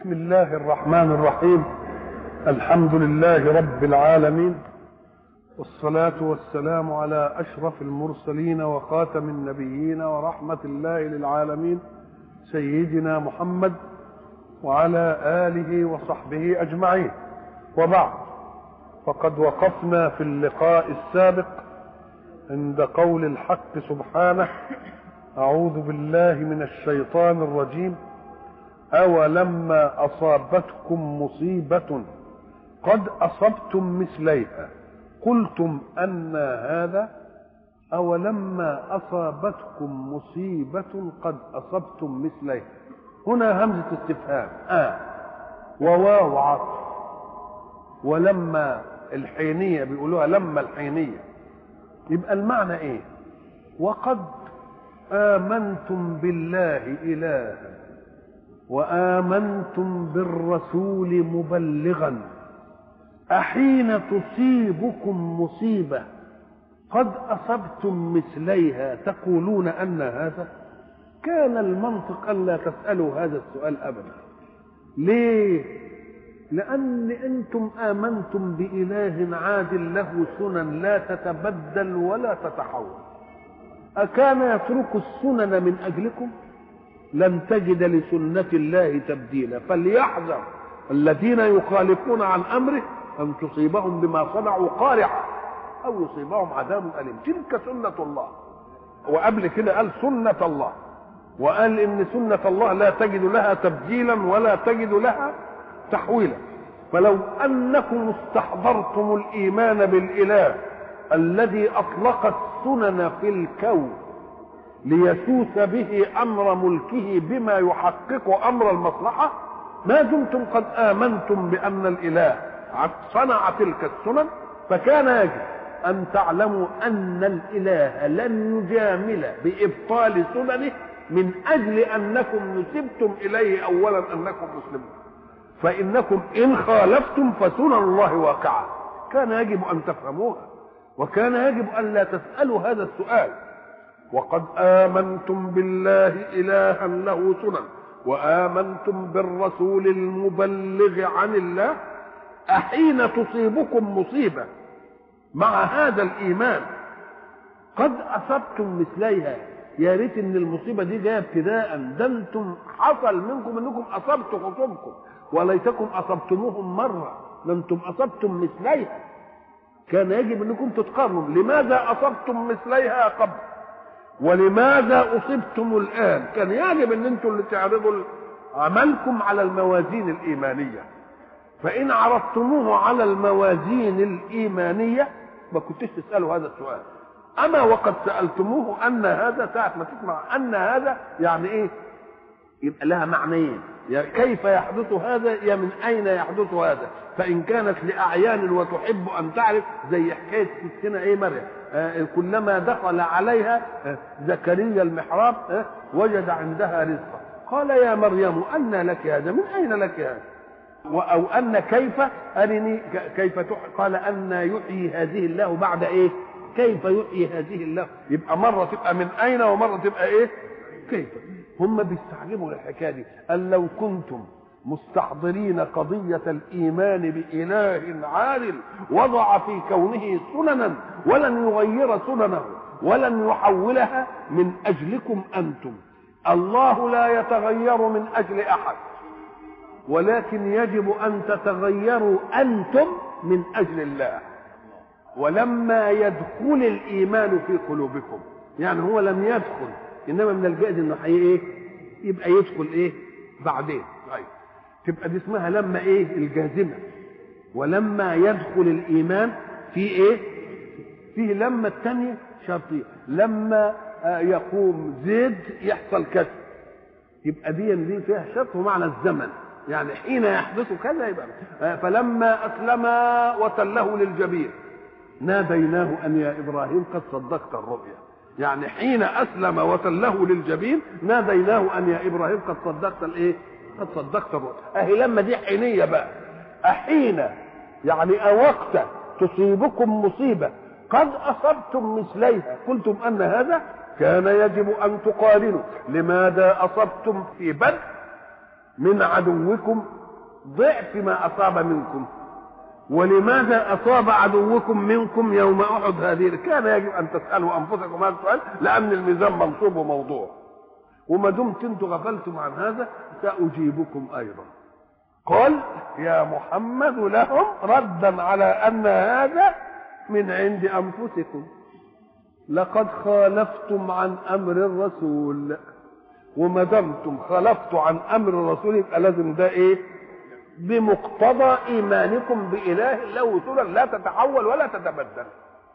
بسم الله الرحمن الرحيم الحمد لله رب العالمين والصلاة والسلام على أشرف المرسلين وخاتم النبيين ورحمة الله للعالمين سيدنا محمد وعلى آله وصحبه أجمعين وبعد فقد وقفنا في اللقاء السابق عند قول الحق سبحانه أعوذ بالله من الشيطان الرجيم أولما أصابتكم مصيبة قد أصبتم مثليها قلتم أن هذا أولما أصابتكم مصيبة قد أصبتم مثليها هنا همزة استفهام آه وواو عطف ولما الحينية بيقولوها لما الحينية يبقى المعنى ايه وقد آمنتم بالله إلها وآمنتم بالرسول مبلغا أحين تصيبكم مصيبة قد أصبتم مثليها تقولون أن هذا كان المنطق ألا تسألوا هذا السؤال أبدا ليه لأن أنتم آمنتم بإله عادل له سنن لا تتبدل ولا تتحول أكان يترك السنن من أجلكم لن تجد لسنة الله تبديلا فليحذر الذين يخالفون عن أمره أن تصيبهم بما صنعوا قارعة أو يصيبهم عذاب أليم تلك سنة الله وقبل كده قال سنة الله وقال إن سنة الله لا تجد لها تبديلا ولا تجد لها تحويلا فلو أنكم استحضرتم الإيمان بالإله الذي أطلق السنن في الكون ليسوس به امر ملكه بما يحقق امر المصلحه ما دمتم قد امنتم بان الاله صنع تلك السنن فكان يجب ان تعلموا ان الاله لن يجامل بابطال سننه من اجل انكم نسبتم اليه اولا انكم مسلمون فانكم ان خالفتم فسنن الله واقعه كان يجب ان تفهموها وكان يجب ان لا تسالوا هذا السؤال وقد آمنتم بالله إلها له سنن وآمنتم بالرسول المبلغ عن الله أحين تصيبكم مصيبة مع هذا الإيمان قد أصبتم مثليها يا ريت ان المصيبه دي جايه ابتداء ده انتم حصل منكم انكم اصبتوا خصومكم وليتكم اصبتموهم مره ده انتم اصبتم مثليها كان يجب انكم تتقارنوا لماذا اصبتم مثليها قبل ولماذا اصبتم الان كان يجب ان انتم اللي تعرضوا عملكم على الموازين الايمانيه فان عرضتموه على الموازين الايمانيه ما كنتش تسالوا هذا السؤال اما وقد سالتموه ان هذا ساعه ما تسمع ان هذا يعني ايه يبقى لها معنيين يعني كيف يحدث هذا يا من اين يحدث هذا فان كانت لاعيان وتحب ان تعرف زي حكايه ستنا ايه مريم آه كلما دخل عليها آه زكريا المحراب آه وجد عندها رزقا قال يا مريم أن لك هذا من أين لك هذا أو أن كيف أرني كيف قال أن يحيي هذه الله بعد إيه كيف يحيي هذه الله يبقى مرة تبقى من أين ومرة تبقى إيه كيف هم بيستعجبوا الحكاية دي قال لو كنتم مستحضرين قضية الإيمان بإله عادل وضع في كونه سننا ولن يغير سننه ولن يحولها من أجلكم أنتم الله لا يتغير من أجل أحد ولكن يجب أن تتغيروا أنتم من أجل الله ولما يدخل الإيمان في قلوبكم يعني هو لم يدخل إنما من الجائز إنه حي إيه يبقى يدخل إيه بعدين طيب تبقى دي اسمها لما ايه الجازمه ولما يدخل الايمان في ايه فيه لما الثانيه شرطيه لما آه يقوم زيد يحصل كذا يبقى دي دي فيها شرط ومعنى الزمن يعني حين يحدث كذا يبقى آه فلما اسلم وتله للجبين ناديناه ان يا ابراهيم قد صدقت الرؤيا يعني حين اسلم وتله للجبين ناديناه ان يا ابراهيم قد صدقت الايه قد صدقت الرؤيا اهي لما دي حينيه بقى احين يعني اوقت تصيبكم مصيبه قد اصبتم مثليها قلتم ان هذا كان يجب ان تقارنوا لماذا اصبتم في بدر من عدوكم ضعف ما اصاب منكم ولماذا اصاب عدوكم منكم يوم احد هذه كان يجب ان تسالوا انفسكم هذا السؤال لان الميزان منصوب وموضوع وما دمت انتم غفلتم عن هذا ساجيبكم ايضا قل يا محمد لهم ردا على ان هذا من عند انفسكم لقد خالفتم عن امر الرسول وما دمتم خالفتوا عن امر الرسول يبقى لازم ده ايه بمقتضى ايمانكم باله له سنن لا تتحول ولا تتبدل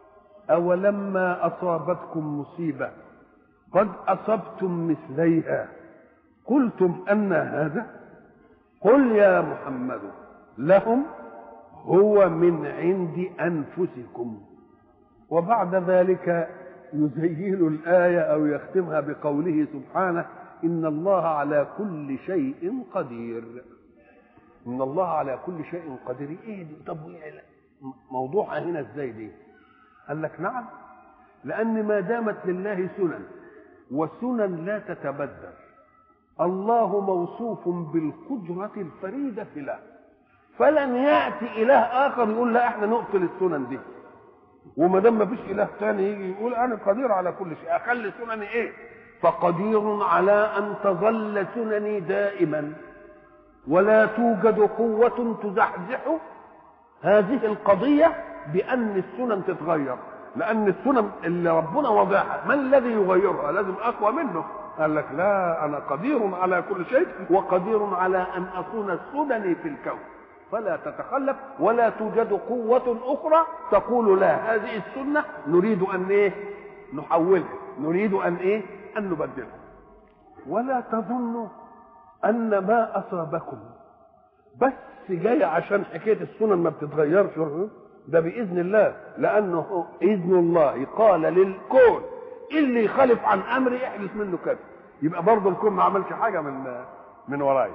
اولما اصابتكم مصيبه قد اصبتم مثليها قلتم ان هذا قل يا محمد لهم هو من عند انفسكم وبعد ذلك يزين الايه او يختمها بقوله سبحانه ان الله على كل شيء قدير ان الله على كل شيء قدير ايه دي طب موضوعها هنا ازاي دي قال لك نعم لان ما دامت لله سنن والسنن لا تتبدل الله موصوف بالقدرة الفريدة له فلن يأتي إله آخر يقول لا احنا نقتل السنن دي وما دام ما فيش إله ثاني يجي يقول أنا قدير على كل شيء أخلي سنني إيه فقدير على أن تظل سنني دائما ولا توجد قوة تزحزح هذه القضية بأن السنن تتغير لأن السنن اللي ربنا وضعها من الذي يغيرها لازم أقوى منه قال لك لا أنا قدير على كل شيء وقدير على أن أكون سنني في الكون فلا تتخلف ولا توجد قوة أخرى تقول لا هذه السنة نريد أن إيه نحولها نريد أن إيه أن نبدلها ولا تظنوا أن ما أصابكم بس جاي عشان حكاية السنن ما بتتغيرش ده بإذن الله لأنه إذن الله قال للكون اللي يخالف عن أمري يحدث منه كذا يبقى برضه الكون ما عملش حاجة من من ورايا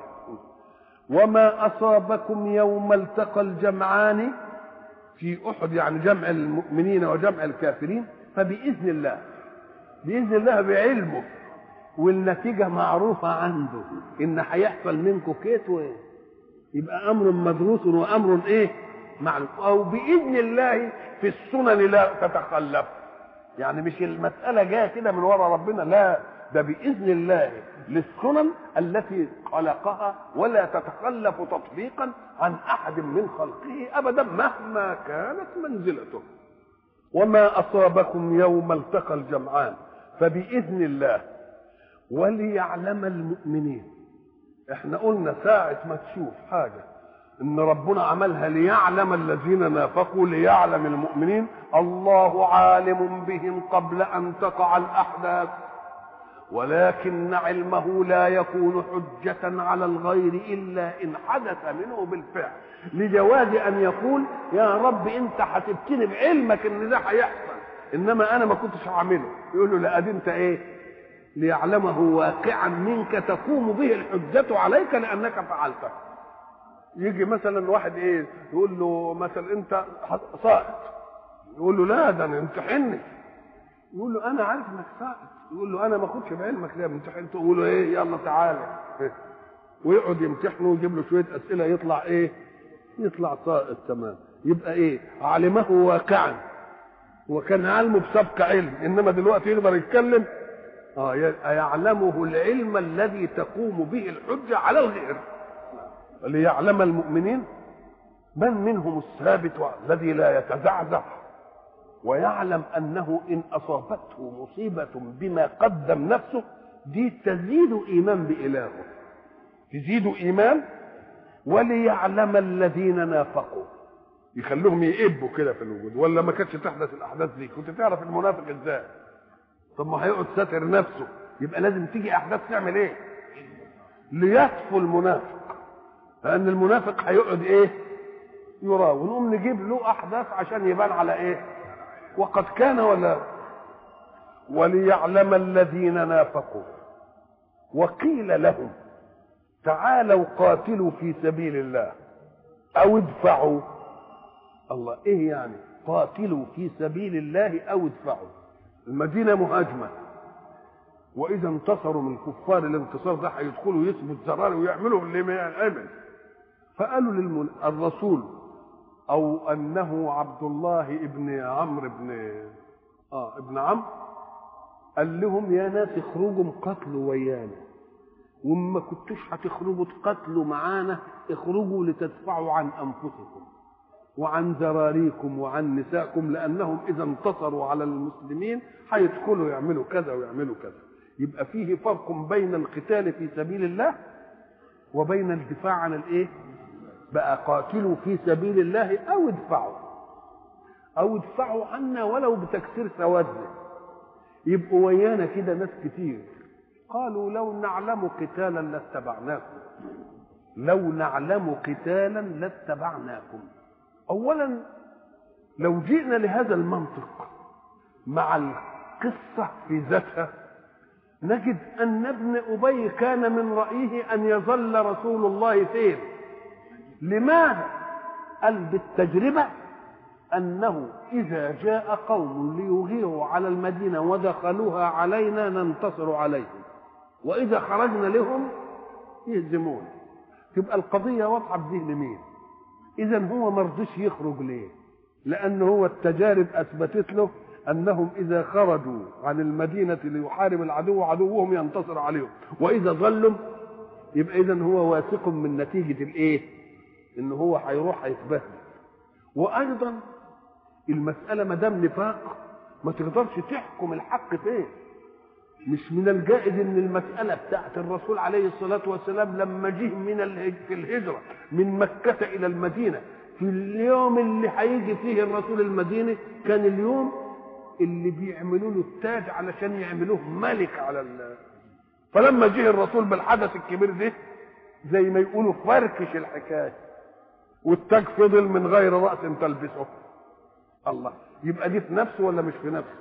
وما أصابكم يوم التقى الجمعان في أحد يعني جمع المؤمنين وجمع الكافرين فبإذن الله بإذن الله بعلمه والنتيجة معروفة عنده إن هيحصل منكم كيت يبقى أمر مدروس وأمر إيه معلوم أو بإذن الله في السنن لا تتخلف يعني مش المسألة جاية كده من وراء ربنا لا ده بإذن الله للسنن التي خلقها ولا تتخلف تطبيقا عن أحد من خلقه أبدا مهما كانت منزلته وما أصابكم يوم التقى الجمعان فبإذن الله وليعلم المؤمنين احنا قلنا ساعة ما تشوف حاجة ان ربنا عملها ليعلم الذين نافقوا ليعلم المؤمنين الله عالم بهم قبل ان تقع الاحداث ولكن علمه لا يكون حجة على الغير إلا إن حدث منه بالفعل لجواز أن يقول يا رب أنت هتبتني بعلمك إن ده هيحصل إنما أنا ما كنتش هعمله يقول له لا أدي أنت إيه ليعلمه واقعا منك تقوم به الحجة عليك لأنك فعلته يجي مثلا واحد ايه يقول له مثلا انت ساقط يقول له لا ده انا امتحني يقول له انا عارف انك ساقط يقول له انا ما اخدش بعلمك ده امتحنت يقول له ايه يلا تعالى ويقعد يمتحنه ويجيب له شويه اسئله يطلع ايه يطلع ساقط تمام يبقى ايه علمه واقعا وكان علمه بسبق علم انما دلوقتي يقدر يتكلم اه يعلمه العلم الذي تقوم به الحجه على الغير ليعلم المؤمنين من منهم الثابت الذي لا يتزعزع ويعلم انه ان اصابته مصيبه بما قدم نفسه دي تزيد ايمان بالهه تزيد ايمان وليعلم الذين نافقوا يخلوهم يئبوا كده في الوجود ولا ما كانتش تحدث الاحداث دي كنت تعرف المنافق ازاي طب ما هيقعد ساتر نفسه يبقى لازم تيجي احداث تعمل ايه ليطفو المنافق لان المنافق هيقعد ايه يرى ونقوم نجيب له احداث عشان يبان على ايه وقد كان ولا وليعلم الذين نافقوا وقيل لهم تعالوا قاتلوا في سبيل الله او ادفعوا الله ايه يعني قاتلوا في سبيل الله او ادفعوا المدينه مهاجمه واذا انتصروا من الكفار الانتصار ده هيدخلوا يثبت زرار ويعملوا اللي ما يعمل فقالوا للرسول او انه عبد الله ابن عمرو ابن اه ابن عمرو قال لهم يا ناس اخرجوا قتلوا ويانا وما كنتوش هتخرجوا تقتلوا معانا اخرجوا لتدفعوا عن انفسكم وعن ذراريكم وعن نسائكم لانهم اذا انتصروا على المسلمين هيدخلوا يعملوا كذا ويعملوا كذا يبقى فيه فرق بين القتال في سبيل الله وبين الدفاع عن الايه بقى قاتلوا في سبيل الله او ادفعوا او ادفعوا عنا ولو بتكسير سوادنا يبقوا ويانا كده ناس كتير قالوا لو نعلم قتالا لاتبعناكم لو نعلم قتالا لاتبعناكم اولا لو جئنا لهذا المنطق مع القصه في ذاتها نجد ان ابن ابي كان من رايه ان يظل رسول الله فين لماذا قال بالتجربه انه اذا جاء قوم ليغيروا على المدينه ودخلوها علينا ننتصر عليهم واذا خرجنا لهم يهزمون تبقى القضيه واضحه بذهن مين اذا هو ما رضيش يخرج ليه لان هو التجارب اثبتت له انهم اذا خرجوا عن المدينه ليحارب العدو عدوهم ينتصر عليهم واذا ظلوا يبقى اذا هو واثق من نتيجه الايه ان هو هيروح هيتبهدل وايضا المساله ما دام نفاق ما تقدرش تحكم الحق فين مش من الجائز ان المساله بتاعت الرسول عليه الصلاه والسلام لما جه من الهج في الهجره من مكه الى المدينه في اليوم اللي هيجي فيه الرسول المدينه كان اليوم اللي بيعملوا له التاج علشان يعملوه ملك على ال... فلما جه الرسول بالحدث الكبير ده زي ما يقولوا فركش الحكايه والتاج فضل من غير راس تلبسه الله يبقى دي في نفسه ولا مش في نفسه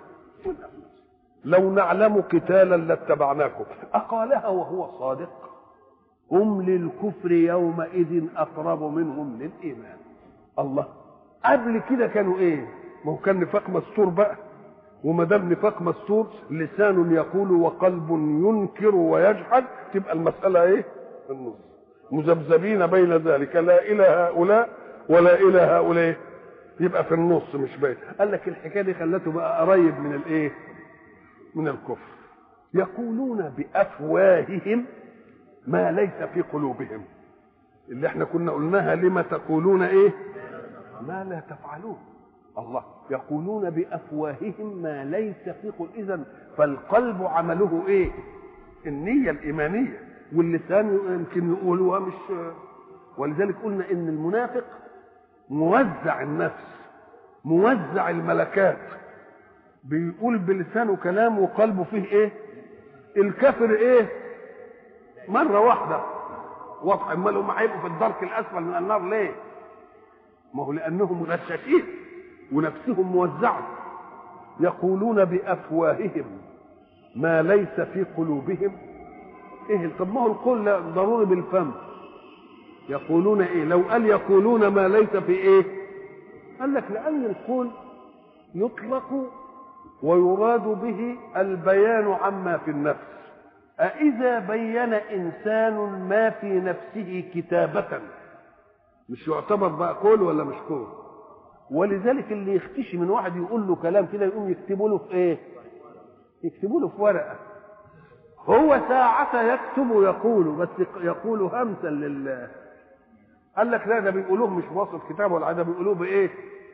لو نعلم قتالا لاتبعناكم أقالها وهو صادق هم للكفر يومئذ أقرب منهم للإيمان الله قبل كده كانوا إيه ما هو كان نفاق مستور بقى وما دام نفاق مستور لسان يقول وقلب ينكر ويجحد تبقى المسألة إيه في النص مذبذبين بين ذلك لا إلى هؤلاء ولا إلى هؤلاء يبقى في النص مش باين قال لك الحكايه دي خلته بقى قريب من الايه من الكفر يقولون بافواههم ما ليس في قلوبهم اللي احنا كنا قلناها لما تقولون ايه ما لا تفعلون الله يقولون بافواههم ما ليس في قلوب اذا فالقلب عمله ايه النيه الايمانيه واللسان يمكن يقولها مش ولذلك قلنا ان المنافق موزع النفس موزع الملكات بيقول بلسانه كلام وقلبه فيه ايه الكافر ايه مره واحده واضح امال هم هيبقوا في الدرك الاسفل من النار ليه ما هو لانهم غشاشين ونفسهم موزعه يقولون بافواههم ما ليس في قلوبهم ايه طب ما هو القول ضروري بالفم يقولون ايه لو قال يقولون ما ليس في ايه قال لك لان القول يطلق ويراد به البيان عما في النفس أإذا بين إنسان ما في نفسه كتابة مش يعتبر بقى قول ولا مش قول ولذلك اللي يختشي من واحد يقول له كلام كده يقوم يكتبوا له في ايه يكتبوا له في ورقه هو ساعة يكتب ويقول بس يقول همسا لله قال لك لا ده بيقولوه مش بواسط كتاب ولا ده بيقولوه بايه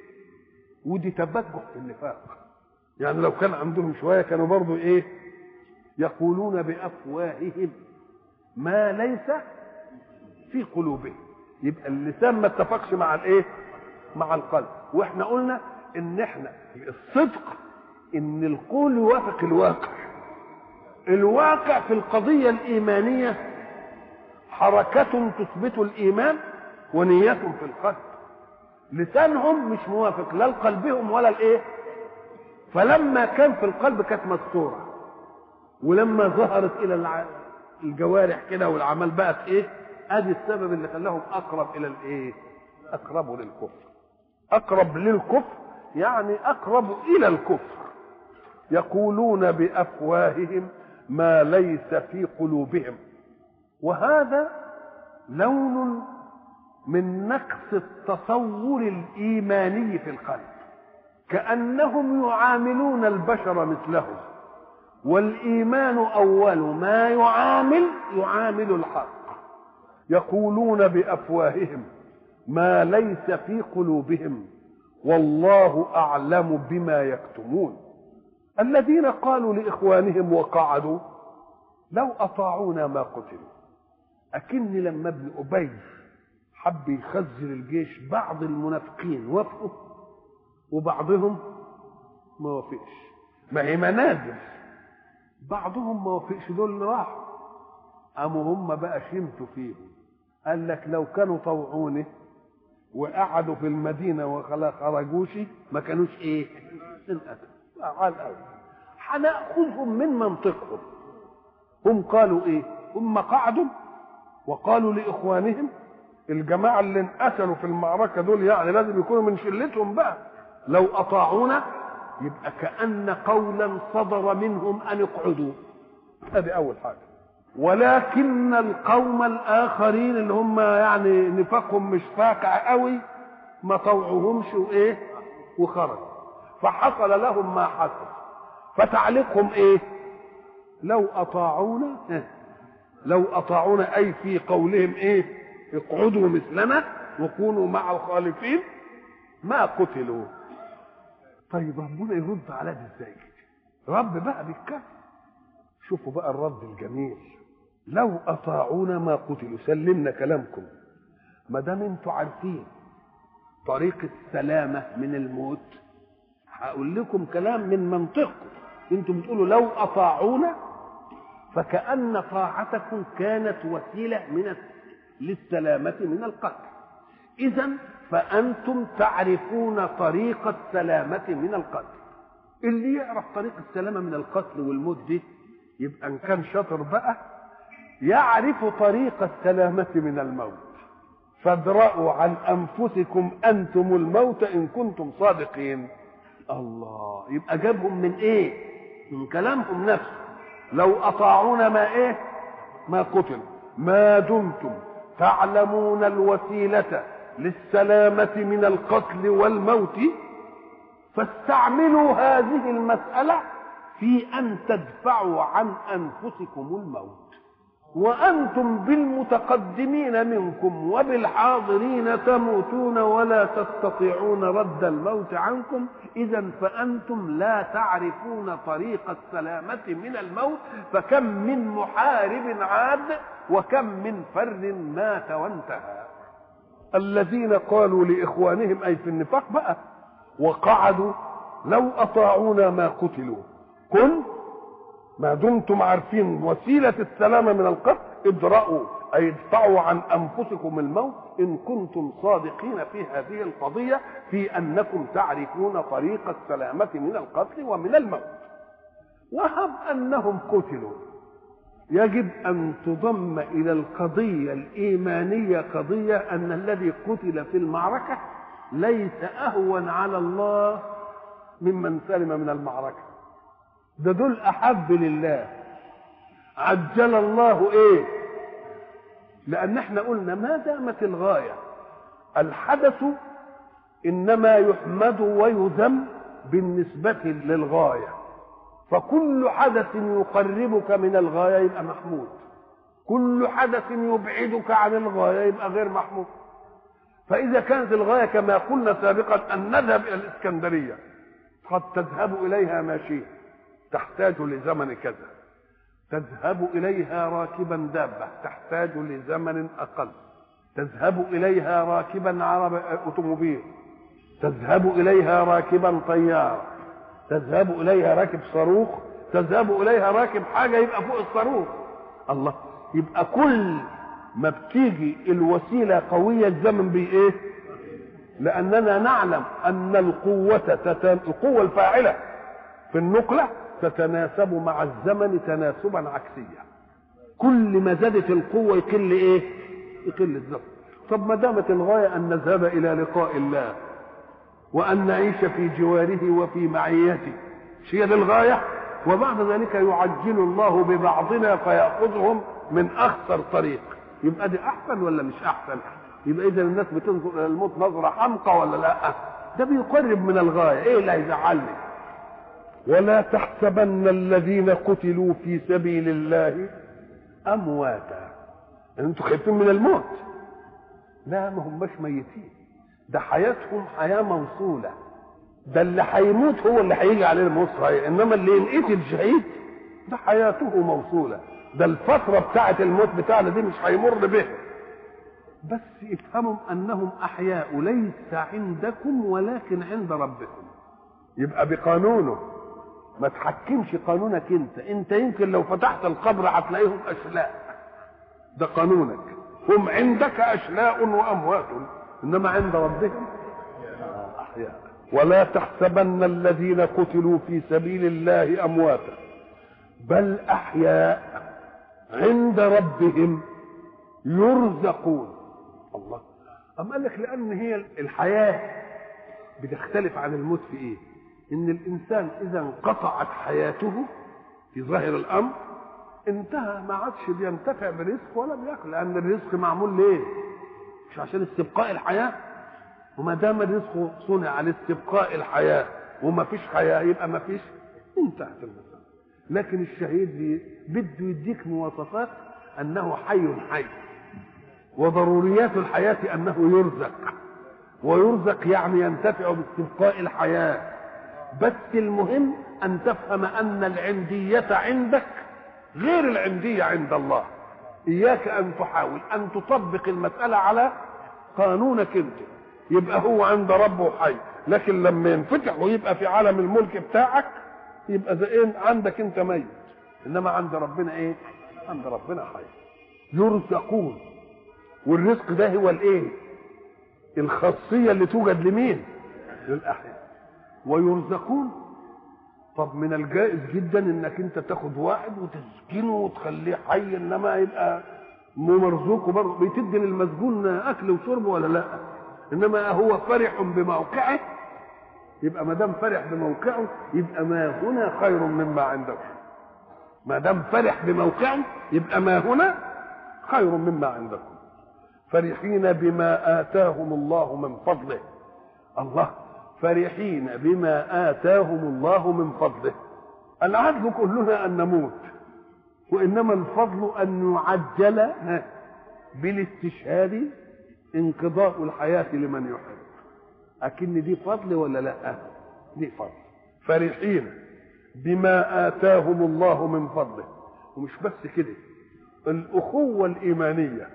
ودي تبجح في النفاق يعني لو كان عندهم شويه كانوا برضو ايه يقولون بافواههم ما ليس في قلوبهم يبقى اللسان ما اتفقش مع الايه مع القلب واحنا قلنا ان احنا الصدق ان القول يوافق الواقع الواقع في القضيه الايمانيه حركه تثبت الايمان ونيه في القلب لسانهم مش موافق لا لقلبهم ولا الايه فلما كان في القلب كانت مستوره ولما ظهرت الى الجوارح كده والاعمال بقت ايه ادي السبب اللي خلاهم اقرب الى الايه اقرب للكفر اقرب للكفر يعني اقرب الى الكفر يقولون بافواههم ما ليس في قلوبهم وهذا لون من نقص التصور الايماني في القلب كانهم يعاملون البشر مثلهم والايمان اول ما يعامل يعامل الحق يقولون بافواههم ما ليس في قلوبهم والله اعلم بما يكتمون الذين قالوا لاخوانهم وقعدوا لو اطاعونا ما قتلوا اكن لما ابن ابي حب يخزن الجيش بعض المنافقين وافقوا وبعضهم ما وافقش ما هي منازل بعضهم ما وافقش دول اللي راحوا قاموا هم بقى شمتوا فيهم قال لك لو كانوا طوعوني وقعدوا في المدينه وخلا خرجوش ما كانوش ايه انقتلوا على الاول هناخذهم من منطقهم هم قالوا ايه هم قعدوا وقالوا لاخوانهم الجماعه اللي انقتلوا في المعركه دول يعني لازم يكونوا من شلتهم بقى لو اطاعونا يبقى كان قولا صدر منهم ان اقعدوا هذه اول حاجه ولكن القوم الاخرين اللي هم يعني نفاقهم مش فاقع قوي ما طوعوهمش وايه وخرجوا فحصل لهم ما حصل فتعليقهم ايه لو اطاعونا لو اطاعونا اي في قولهم ايه اقعدوا مثلنا وكونوا مع الخالفين ما قتلوا طيب ربنا يرد على ده ازاي رب بقى بيتكلم شوفوا بقى الرد الجميل لو اطاعونا ما قتلوا سلمنا كلامكم ما دام انتوا عارفين طريق السلامه من الموت هقول لكم كلام من منطقكم انتم بتقولوا لو اطاعونا فكأن طاعتكم كانت وسيلة من للسلامة من القتل إذا فأنتم تعرفون طريق السلامة من القتل اللي يعرف طريق السلامة من القتل والموت دي يبقى إن كان شاطر بقى يعرف طريق السلامة من الموت فادرأوا عن أنفسكم أنتم الموت إن كنتم صادقين الله يبقى جابهم من إيه من كلامهم نفسه لو أطاعونا ما إيه ما قتل ما دمتم تعلمون الوسيلة للسلامة من القتل والموت فاستعملوا هذه المسألة في أن تدفعوا عن أنفسكم الموت وأنتم بالمتقدمين منكم وبالحاضرين تموتون ولا تستطيعون رد الموت عنكم إذا فأنتم لا تعرفون طريق السلامة من الموت فكم من محارب عاد وكم من فر مات وانتهى الذين قالوا لإخوانهم أي في النفاق بقى وقعدوا لو أطاعونا ما قتلوا قل ما دمتم عارفين وسيلة السلامة من القتل ادرأوا أي ادفعوا عن أنفسكم الموت إن كنتم صادقين في هذه القضية في أنكم تعرفون طريق السلامة من القتل ومن الموت وهب أنهم قتلوا يجب أن تضم إلى القضية الإيمانية قضية أن الذي قتل في المعركة ليس أهون على الله ممن سلم من المعركة ده دول احب لله عجل الله ايه لان احنا قلنا ما دامت الغايه الحدث انما يحمد ويذم بالنسبه للغايه فكل حدث يقربك من الغايه يبقى محمود كل حدث يبعدك عن الغايه يبقى غير محمود فاذا كانت الغايه كما قلنا سابقا ان نذهب الى الاسكندريه قد تذهب اليها ماشيه تحتاج لزمن كذا تذهب إليها راكبا دابة تحتاج لزمن أقل تذهب إليها راكبا عرب أوتوموبيل تذهب إليها راكبا طيارة تذهب إليها راكب صاروخ تذهب إليها راكب حاجة يبقى فوق الصاروخ الله يبقى كل ما بتيجي الوسيلة قوية الزمن بيه ايه لأننا نعلم أن القوة تتن... القوة الفاعلة في النقلة تتناسب مع الزمن تناسبا عكسيا كل ما زادت القوه يقل ايه يقل الزمن طب ما دامت الغايه ان نذهب الى لقاء الله وان نعيش في جواره وفي معيته مش هي دي الغايه وبعد ذلك يعجل الله ببعضنا فيأخذهم من أخطر طريق يبقى دي أحسن ولا مش أحسن يبقى إذا الناس بتنظر إلى الموت نظرة حمقى ولا لا ده بيقرب من الغاية إيه اللي هيزعلني ولا تحسبن الذين قتلوا في سبيل الله أمواتا أنتوا خايفين من الموت لا ما هماش ميتين ده حياتهم حياة موصولة ده اللي هيموت هو اللي هيجي عليه الموت صحيح انما اللي ينقتل شهيد ده حياته موصولة ده الفترة بتاعة الموت بتاعنا دي مش هيمر به بس افهموا انهم احياء ليس عندكم ولكن عند ربكم يبقى بقانونه ما تحكمش قانونك انت انت يمكن لو فتحت القبر هتلاقيهم اشلاء ده قانونك هم عندك اشلاء واموات انما عند ربهم احياء ولا تحسبن الذين قتلوا في سبيل الله امواتا بل احياء عند ربهم يرزقون الله أم قال لك لأن هي الحياة بتختلف عن الموت في إيه؟ إن الإنسان إذا انقطعت حياته في ظاهر الأمر انتهى ما عادش بينتفع برزق ولا بياكل لأن الرزق معمول ليه؟ مش عشان استبقاء الحياة وما دام الرزق صنع لاستبقاء الحياة وما فيش حياة يبقى ما فيش انتهت المسألة لكن الشهيد بده يديك مواصفات أنه حي حي وضروريات الحياة أنه يرزق ويرزق يعني ينتفع باستبقاء الحياة بس المهم أن تفهم أن العندية عندك غير العندية عند الله إياك أن تحاول أن تطبق المسألة على قانونك أنت يبقى هو عند ربه حي لكن لما ينفتح ويبقى في عالم الملك بتاعك يبقى زي إيه عندك أنت ميت إنما عند ربنا إيه؟ عند ربنا حي يرزقون والرزق ده هو الايه الخاصيه اللي توجد لمين للاحياء ويرزقون طب من الجائز جدا انك انت تاخد واحد وتسجنه وتخليه حي انما يبقى مرزوق برضه بتدي للمسجون اكل وشرب ولا لا انما هو فرح بموقعه يبقى ما دام فرح بموقعه يبقى ما هنا خير مما عندكم ما دام فرح بموقعه يبقى ما هنا خير مما عندكم فرحين بما آتاهم الله من فضله الله فرحين بما آتاهم الله من فضله العدل كلنا أن نموت وإنما الفضل أن يعجل بالاستشهاد انقضاء الحياة لمن يحب أكن دي فضل ولا لا دي فضل فرحين بما آتاهم الله من فضله ومش بس كده الأخوة الإيمانية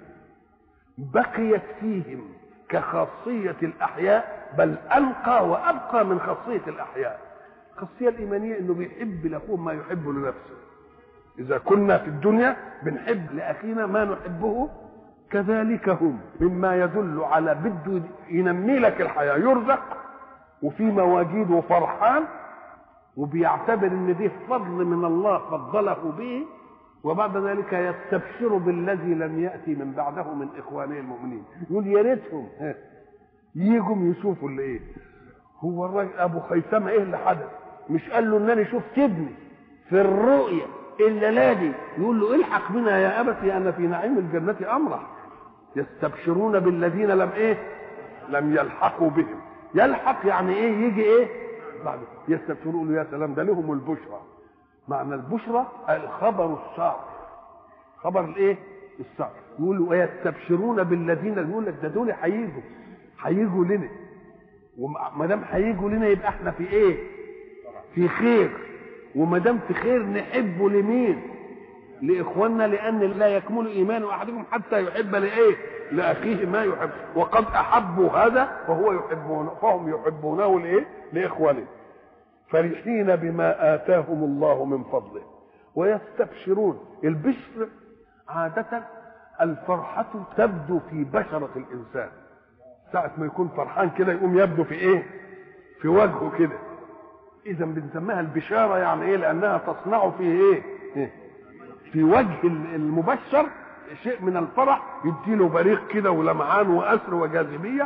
بقيت فيهم كخاصية الأحياء بل أنقى وأبقى من خاصية الأحياء الخاصية الإيمانية إنه بيحب لأخوه ما يحب لنفسه إذا كنا في الدنيا بنحب لأخينا ما نحبه كذلك هم مما يدل على بده ينمي لك الحياة يرزق وفي مواجيد وفرحان وبيعتبر ان دي فضل من الله فضله به وبعد ذلك يستبشر بالذي لم ياتي من بعده من اخوانه المؤمنين يقول يا ريتهم يجوا يشوفوا اللي ايه هو الراجل ابو خيثمه ايه اللي حدث مش قال له ان انا شفت ابني في الرؤيا الا دي يقول له الحق بنا يا ابتي انا في نعيم الجنه امرح يستبشرون بالذين لم ايه لم يلحقوا بهم يلحق يعني ايه يجي ايه بعد يستبشروا له يا سلام ده لهم البشرى معنى البشرى الخبر السار خبر الايه السار يقول ويستبشرون بالذين يقول لك ده دول هيجوا هيجوا لنا وما دام هيجوا لنا يبقى احنا في ايه في خير وما دام في خير نحبه لمين لاخواننا لان لا يكمل ايمان احدكم حتى يحب لايه لاخيه ما يحب وقد احبوا هذا فهو يحبون فهم يحبونه لايه لاخوانهم فرحين بما آتاهم الله من فضله ويستبشرون البشر عادة الفرحة تبدو في بشرة الإنسان ساعة ما يكون فرحان كده يقوم يبدو في إيه؟ في وجهه كده إذا بنسميها البشارة يعني إيه؟ لأنها تصنع فيه إيه؟ في وجه المبشر شيء من الفرح يديله بريق كده ولمعان وأسر وجاذبية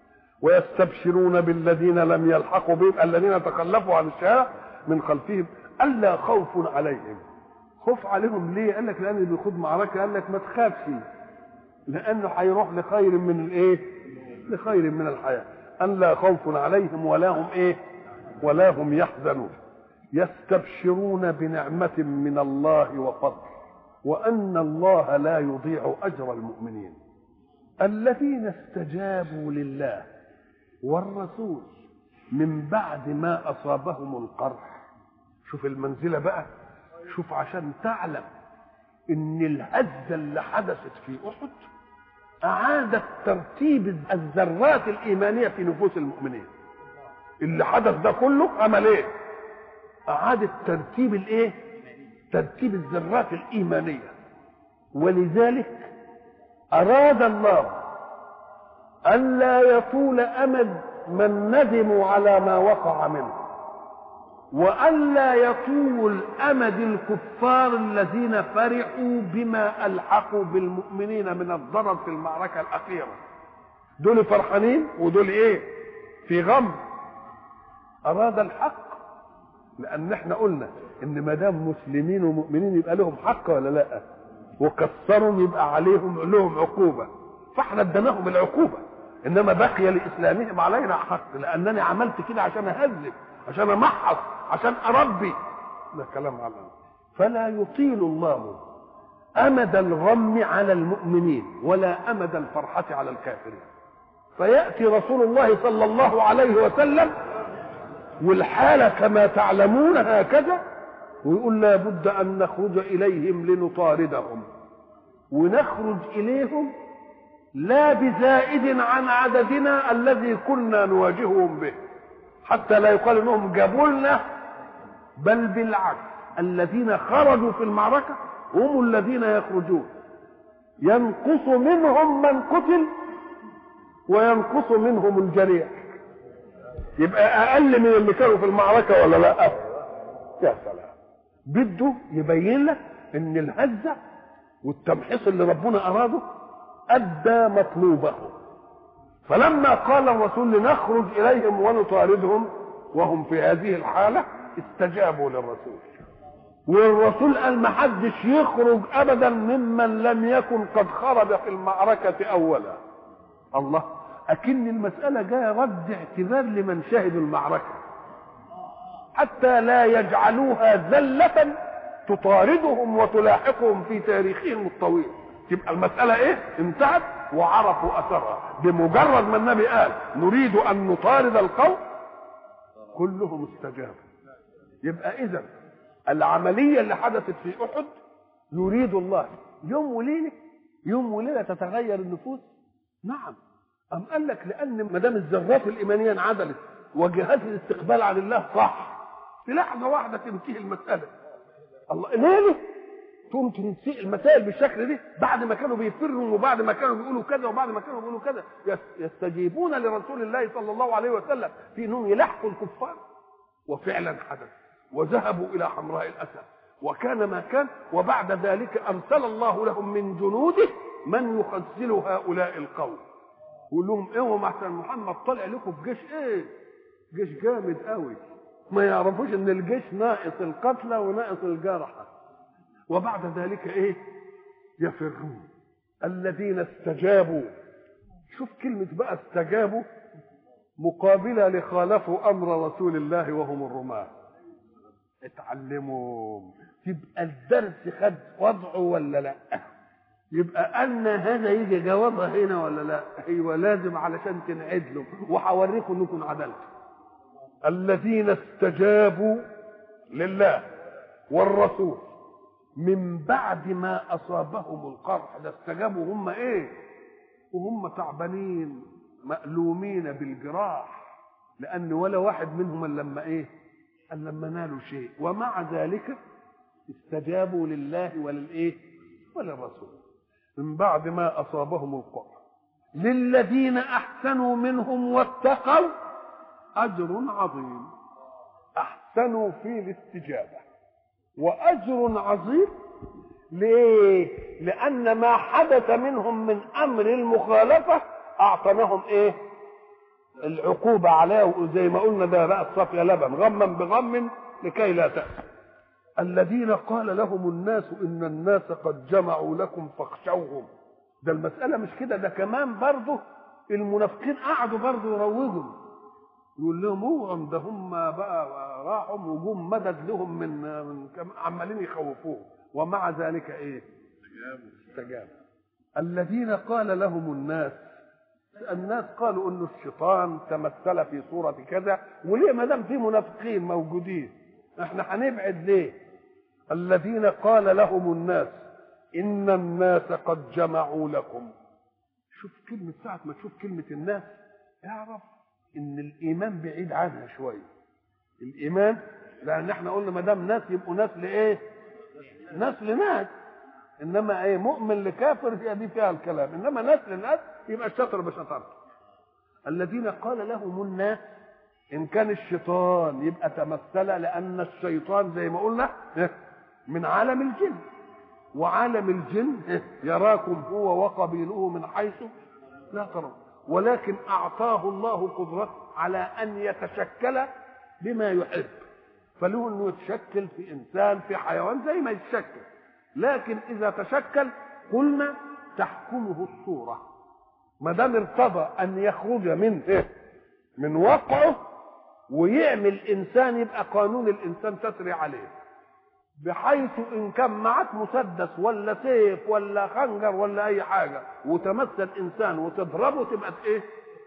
ويستبشرون بالذين لم يلحقوا بهم الذين تخلفوا عن الشهاده من خلفهم الا خوف عليهم خوف عليهم ليه قال لك لان بيخوض معركه قال لك ما تخافش لانه هيروح لخير من الايه لخير من الحياه ان لا خوف عليهم ولا هم ايه ولا هم يحزنون يستبشرون بنعمه من الله وفضل وان الله لا يضيع اجر المؤمنين الذين استجابوا لله والرسول من بعد ما اصابهم القرح شوف المنزله بقى شوف عشان تعلم ان الهزه اللي حدثت في احد اعادت ترتيب الذرات الايمانيه في نفوس المؤمنين اللي حدث ده كله عمل ايه اعادت ترتيب الايه ترتيب الذرات الايمانيه ولذلك اراد الله الا يطول امد من ندموا على ما وقع منه والا يطول امد الكفار الذين فرحوا بما الحقوا بالمؤمنين من الضرر في المعركه الاخيره دول فرحانين ودول ايه في غم اراد الحق لان احنا قلنا ان ما دام مسلمين ومؤمنين يبقى لهم حق ولا لا وكسروا يبقى عليهم لهم عقوبه فاحنا اديناهم العقوبه انما بقي لاسلامهم علينا حق لانني عملت كده عشان اهذب عشان امحص عشان اربي ده كلام على فلا يطيل الله امد الغم على المؤمنين ولا امد الفرحه على الكافرين فياتي رسول الله صلى الله عليه وسلم والحاله كما تعلمون هكذا ويقول لا بد ان نخرج اليهم لنطاردهم ونخرج اليهم لا بزائد عن عددنا الذي كنا نواجههم به حتى لا يقال انهم جابوا لنا بل بالعكس الذين خرجوا في المعركه هم الذين يخرجون ينقص منهم من قتل وينقص منهم الجريح يبقى اقل من اللي كانوا في المعركه ولا لا يا سلام بده يبين لك ان الهزه والتمحيص اللي ربنا اراده ادى مطلوبه فلما قال الرسول لنخرج اليهم ونطاردهم وهم في هذه الحاله استجابوا للرسول والرسول قال ما حدش يخرج ابدا ممن لم يكن قد خرج في المعركه اولا الله اكن المساله جايه رد اعتبار لمن شهدوا المعركه حتى لا يجعلوها ذله تطاردهم وتلاحقهم في تاريخهم الطويل تبقى المساله ايه انتهت وعرفوا اثرها بمجرد ما النبي قال نريد ان نطارد القوم كلهم استجابوا يبقى اذا العمليه اللي حدثت في احد يريد الله يوم وليله يوم وليله تتغير النفوس نعم أم قال لك لأن ما دام الذرات الإيمانية انعدلت وجهات الاستقبال عن الله صح في لحظة واحدة تنتهي المسألة الله ليه تقوم تنسي المسائل بالشكل ده بعد ما كانوا بيفروا وبعد ما كانوا بيقولوا كذا وبعد ما كانوا بيقولوا كذا يستجيبون لرسول الله صلى الله عليه وسلم في انهم يلحقوا الكفار وفعلا حدث وذهبوا الى حمراء الاسد وكان ما كان وبعد ذلك ارسل الله لهم من جنوده من يخزل هؤلاء القوم يقول لهم اوعوا احسن محمد طلع لكم بجيش ايه؟ جيش جامد قوي ما يعرفوش ان الجيش ناقص القتلى وناقص الجرحى وبعد ذلك ايه يفرون الذين استجابوا شوف كلمة بقى استجابوا مقابلة لخالفوا أمر رسول الله وهم الرماة اتعلموا تبقى الدرس خد وضعه ولا لا يبقى أن هذا يجي جوابها هنا ولا لا أيوة لازم علشان تنعدلوا وهوريكم أنكم عدلتوا الذين استجابوا لله والرسول من بعد ما اصابهم القرح ده استجابوا هم ايه وهم تعبانين مألومين بالجراح لان ولا واحد منهم الا لما ايه الا لما نالوا شيء ومع ذلك استجابوا لله وللايه وللرسول من بعد ما اصابهم القرح للذين احسنوا منهم واتقوا اجر عظيم احسنوا في الاستجابه واجر عظيم ليه لان ما حدث منهم من امر المخالفه اعطيناهم ايه العقوبه عليه وزي ما قلنا ده بقى الصفي لبن غما بغم لكي لا تأس الذين قال لهم الناس ان الناس قد جمعوا لكم فاخشوهم ده المسألة مش كده ده كمان برضه المنافقين قعدوا برضه يروجوا يقول لهم اوعوا ده هم بقى راحوا وجوم مدد لهم من من عمالين يخوفوهم ومع ذلك ايه؟ استجابوا الذين قال لهم الناس الناس قالوا انه الشيطان تمثل في صورة كذا وليه ما دام في منافقين موجودين احنا هنبعد ليه؟ الذين قال لهم الناس ان الناس قد جمعوا لكم شوف كلمة ساعة ما تشوف كلمة الناس اعرف ان الايمان بعيد عنها شوية الايمان لان احنا قلنا ما دام ناس يبقوا ناس لايه؟ ناس لناس انما ايه مؤمن لكافر هي دي فيها الكلام انما ناس لناس يبقى الشطر بشطرته الذين قال لهم الناس ان كان الشيطان يبقى تمثل لان الشيطان زي ما قلنا من عالم الجن وعالم الجن يراكم هو وقبيله من حيث لا ترون ولكن اعطاه الله قدرته على ان يتشكل بما يحب فله انه يتشكل في انسان في حيوان زي ما يتشكل لكن اذا تشكل قلنا تحكمه الصوره ما دام ارتضى ان يخرج من إيه؟ من وقعه ويعمل انسان يبقى قانون الانسان تسري عليه بحيث ان كان معك مسدس ولا سيف ولا خنجر ولا اي حاجه وتمثل انسان وتضربه تبقى ايه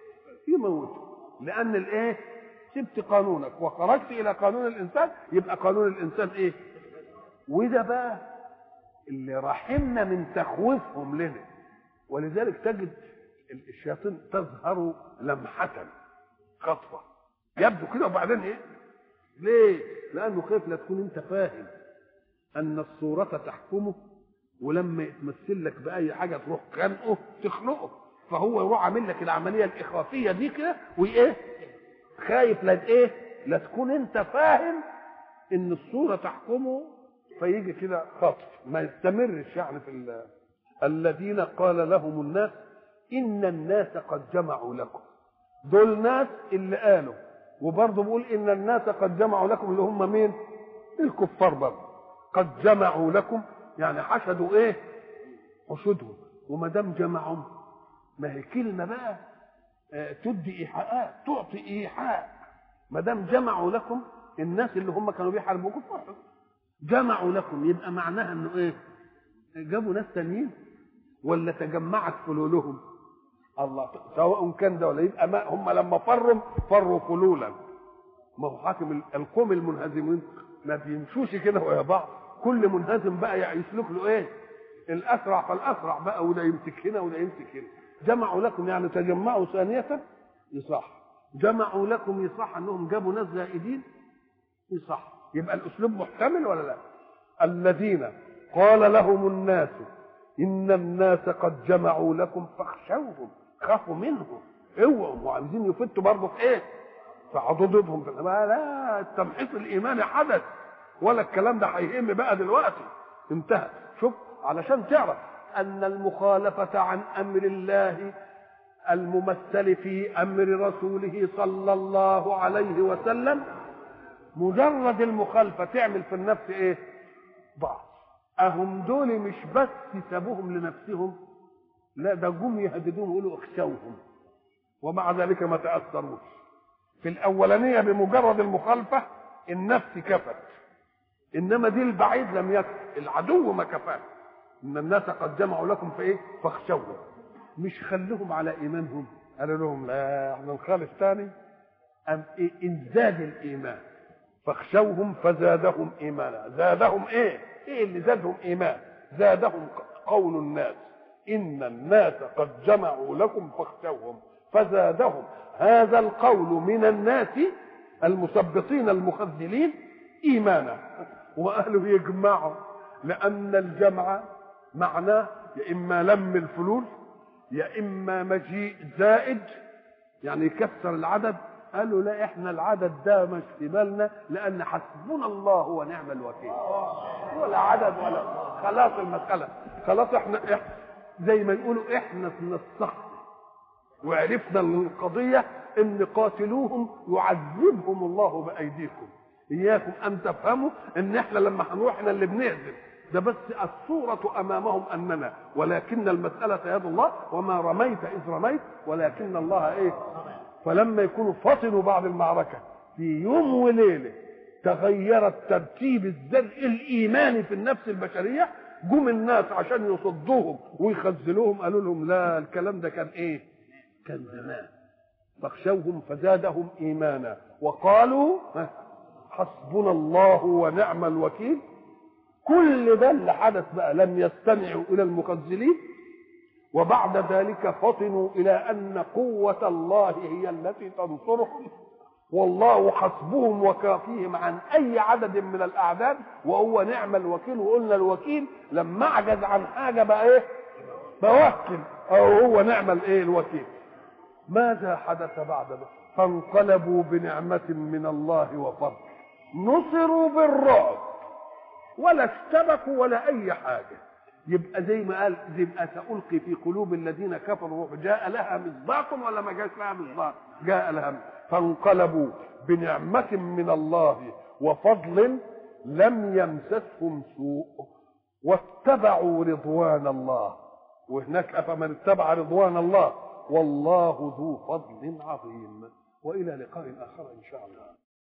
يموته لان الايه سبت قانونك وخرجت الى قانون الانسان يبقى قانون الانسان ايه وده بقى اللي رحمنا من تخويفهم لنا ولذلك تجد الشياطين تظهر لمحة خطفة يبدو كده وبعدين ايه ليه لانه خايف لا تكون انت فاهم ان الصورة تحكمه ولما يتمثل لك باي حاجة تروح خانقه تخنقه فهو يروح عامل لك العملية الاخافية دي كده وايه خايف لا ايه لا تكون انت فاهم ان الصورة تحكمه فيجي كده خطف ما يستمرش يعني في ال- الذين قال لهم الناس ان الناس قد جمعوا لكم دول ناس اللي قالوا وبرضه بيقول ان الناس قد جمعوا لكم اللي هم مين الكفار برضه قد جمعوا لكم يعني حشدوا ايه حشودهم وما دام جمعهم ما هي كلمه بقى آه، تدي ايحاءات تعطي ايحاء ما دام جمعوا لكم الناس اللي هم كانوا بيحاربوكم فرحوا جمعوا لكم يبقى معناها انه ايه جابوا ناس تانيين ولا تجمعت فلولهم الله سواء كان ده ولا يبقى ما هم لما فروا فروا فلولا ما هو حاكم ال- القوم المنهزمين ما بيمشوش كده ويا بعض كل منهزم بقى يسلك له ايه الاسرع فالاسرع بقى وده يمسك هنا وده يمسك هنا جمعوا لكم يعني تجمعوا ثانية يصح جمعوا لكم يصح انهم جابوا ناس زائدين يصح يبقى الاسلوب محتمل ولا لا الذين قال لهم الناس ان الناس قد جمعوا لكم فاخشوهم خافوا منهم اوعوا وعايزين يفتوا برضه في ايه في عضدهم في ما لا التمحيص الايماني حدث ولا الكلام ده هيهم بقى دلوقتي انتهى شوف علشان تعرف ان المخالفه عن امر الله الممثل في امر رسوله صلى الله عليه وسلم مجرد المخالفه تعمل في النفس ايه ضعف اهم دول مش بس سابوهم لنفسهم لا ده جم يهددوهم يقولوا اخشوهم ومع ذلك ما تاثروش في الاولانيه بمجرد المخالفه النفس كفت انما دي البعيد لم يكف العدو ما كفاه ان الناس قد جمعوا لكم في ايه فاخشوهم مش خلوهم على ايمانهم قالوا لهم لا احنا نخالف تاني ام إيه ازداد الايمان فاخشوهم فزادهم ايمانا زادهم ايه ايه اللي زادهم ايمان زادهم قول الناس ان الناس قد جمعوا لكم فاخشوهم فزادهم هذا القول من الناس المثبطين المخذلين ايمانا واهله يجمعوا لان الجمع معناه يا اما لم الفلوس يا اما مجيء زائد يعني يكسر العدد قالوا لا احنا العدد ده مش في بالنا لان حسبنا الله ونعم الوكيل ولا عدد ولا خلاص المساله خلاص احنا, احنا زي ما يقولوا احنا في الصح وعرفنا القضيه ان قاتلوهم يعذبهم الله بايديكم اياكم ان تفهموا ان احنا لما هنروح احنا اللي بنهزم ده بس الصورة أمامهم أننا ولكن المسألة يد الله وما رميت إذ رميت ولكن الله إيه فلما يكونوا فطنوا بعد المعركة في يوم وليلة تغير الترتيب الزرع الإيماني في النفس البشرية جم الناس عشان يصدوهم ويخزلوهم قالوا لهم لا الكلام ده كان إيه كان زمان فاخشوهم فزادهم إيمانا وقالوا حسبنا الله ونعم الوكيل كل ده اللي حدث بقى لم يستمعوا الى المخزلين وبعد ذلك فطنوا الى ان قوه الله هي التي تنصرهم والله حسبهم وكافيهم عن اي عدد من الاعداد وهو نعم الوكيل وقلنا الوكيل لما اعجز عن حاجه بقى ايه بوكل او هو نعم الايه الوكيل ماذا حدث بعد ذلك فانقلبوا بنعمه من الله وفضل نصروا بالرعب ولا اشتبكوا ولا اي حاجه يبقى زي ما قال يبقى سألقي في قلوب الذين كفروا جاء لها مصداق ولا ما جاش لها مصداق جاء لها فانقلبوا بنعمة من الله وفضل لم يمسسهم سوء واتبعوا رضوان الله وهناك أفمن اتبع رضوان الله والله ذو فضل عظيم وإلى لقاء آخر إن شاء الله